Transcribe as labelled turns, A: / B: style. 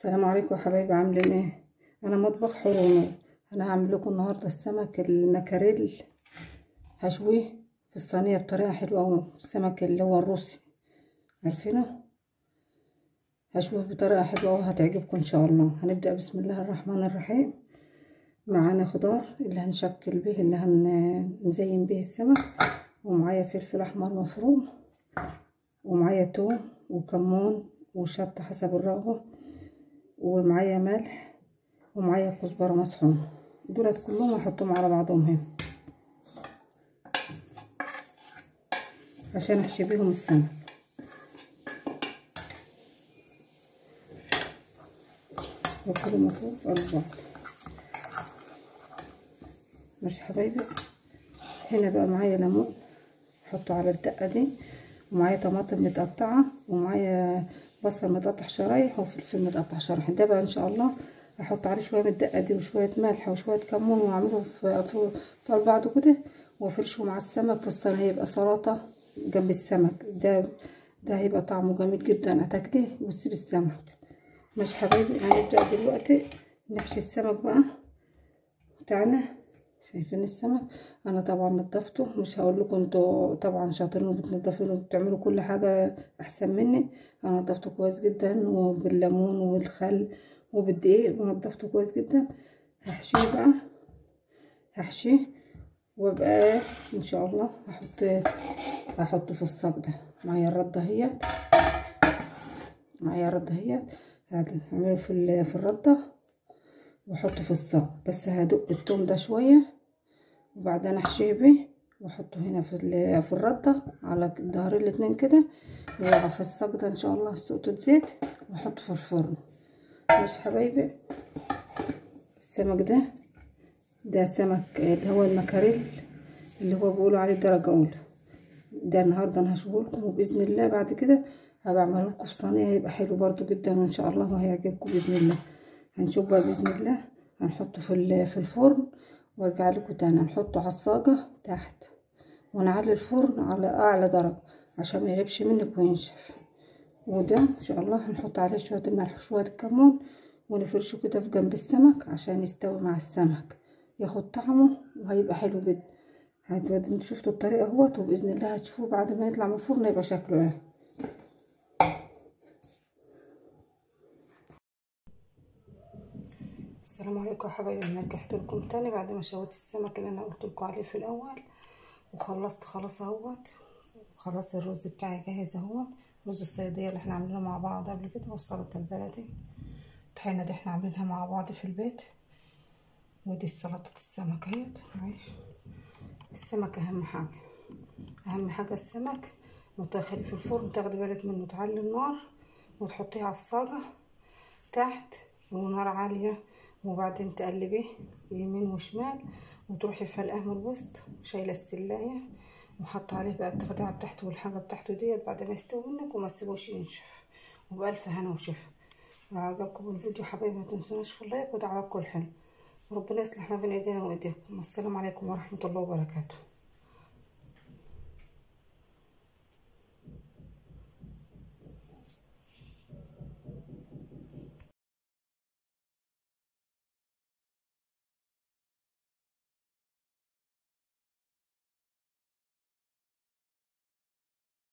A: السلام عليكم يا حبايبي عاملين ايه انا مطبخ حرونو انا هعمل لكم النهارده السمك المكاريل هشويه في الصينيه بطريقه حلوه قوي السمك اللي هو الروسي عارفينه هشويه بطريقه حلوه قوي هتعجبكم ان شاء الله هنبدا بسم الله الرحمن الرحيم معانا خضار اللي هنشكل به اللي هنزين به السمك ومعايا فلفل احمر مفروم ومعايا توم وكمون وشطه حسب الرغبه ومعايا ملح ومعايا كزبره مطحونه دولت كلهم هحطهم على بعضهم هنا عشان احشي بيهم السمك وكلهم مفروض في قلب بعض ماشي يا حبايبي هنا بقى معايا ليمون احطه على الدقه دي ومعايا طماطم متقطعه ومعايا بصل متقطع شرايح وفلفل متقطع شرايح ده بقى ان شاء الله احط عليه شويه من الدقه دي وشويه ملح وشويه كمون واعمله في في, في بعضه كده وافرشه مع السمك في الصينيه هيبقى سلطه جنب السمك ده ده هيبقى طعمه جميل جدا هتاكليه وتسيب السمك ماشي حبايبي هنبدا دلوقتي نحشي السمك بقى بتاعنا شايفين السمك انا طبعا نضفته مش هقول لكم انتوا طبعا شاطرين وبتنضفين وبتعملوا كل حاجه احسن مني انا نضفته كويس جدا وبالليمون والخل وبالدقيق ونضفته كويس جدا هحشيه بقى هحشيه وابقى ان شاء الله هحط هحطه في الصاج ده معايا الرده اهيت معايا الرده اهيت هعمله في في الرده واحطه في الصاج بس هدق التوم ده شويه وبعدين احشيه بيه واحطه هنا في في الرده على ظهر الاتنين كده ويقع في الصاج ده ان شاء الله سقطه زيت واحطه في الفرن ماشي حبايبي السمك ده ده سمك اللي هو المكاريل اللي هو بيقولوا عليه درجه اولى ده النهارده انا هشوفهولكم وباذن الله بعد كده هبقى اعمله لكم في صينيه هيبقى حلو برده جدا وان شاء الله وهيعجبكم باذن الله هنشوف بقى باذن الله هنحطه في في الفرن وارجع لكم تاني هنحطه على الصاجه تحت ونعلي الفرن على اعلى درجه عشان ما يغيبش منك وينشف وده ان شاء الله هنحط عليه شويه الملح وشويه الكمون ونفرشه كده في جنب السمك عشان يستوي مع السمك ياخد طعمه وهيبقى حلو جدا هتودي انتوا شفتوا الطريقه اهوت وباذن الله هتشوفوه بعد ما يطلع من الفرن يبقى شكله ايه السلام عليكم يا حبايبي انا رجعت لكم تاني بعد ما شويت السمك اللي انا قلت لكم عليه في الاول وخلصت خلاص اهوت خلاص الرز بتاعي جاهز اهوت رز الصياديه اللي احنا عاملينه مع بعض قبل كده والسلطه البلدي الطحينه دي احنا عاملينها مع بعض في البيت ودي سلطه السمك اهيت معلش السمك اهم حاجه اهم حاجه السمك وتخليه في الفرن تاخدي بالك منه تعلي النار وتحطيه على الصاجه تحت ونار عاليه وبعدين تقلبيه يمين وشمال وتروحي فلقاه من الوسط شايله السلايه وحط عليه بقى التخديعه بتاعته والحاجه بتاعته ديت بعد ما يستوي منك وما تسيبوش ينشف وبألف هنا وشفا لو عجبكم الفيديو حبايبي ما تنسوناش في اللايك ودعواتكم الحلو وربنا يصلح ما بين ايدينا وايديكم والسلام عليكم ورحمه الله وبركاته